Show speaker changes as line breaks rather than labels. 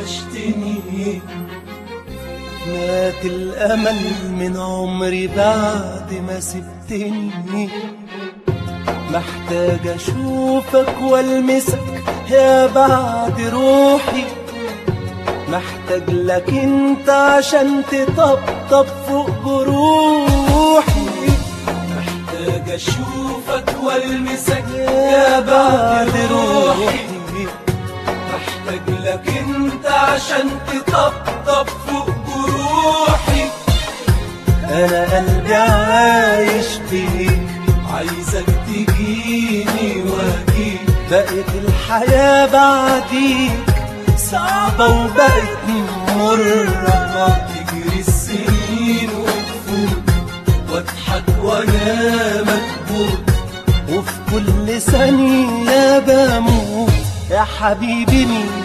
وحشتني مات الأمل من عمري بعد ما سبتني محتاج أشوفك والمسك يا بعد روحي محتاج لك انت عشان تطبطب فوق جروحي محتاج اشوفك والمسك يا بعد روحي محتاج لك انت عشان تطبطب فوق جروحي انا قلبي عايش فيك عايزك تجيني واجيك بقت الحياة بعديك صعبة وبقت مرة تجري السنين وتفوت واضحك وانا مكبوت وفي كل ثانية بموت يا حبيبي مين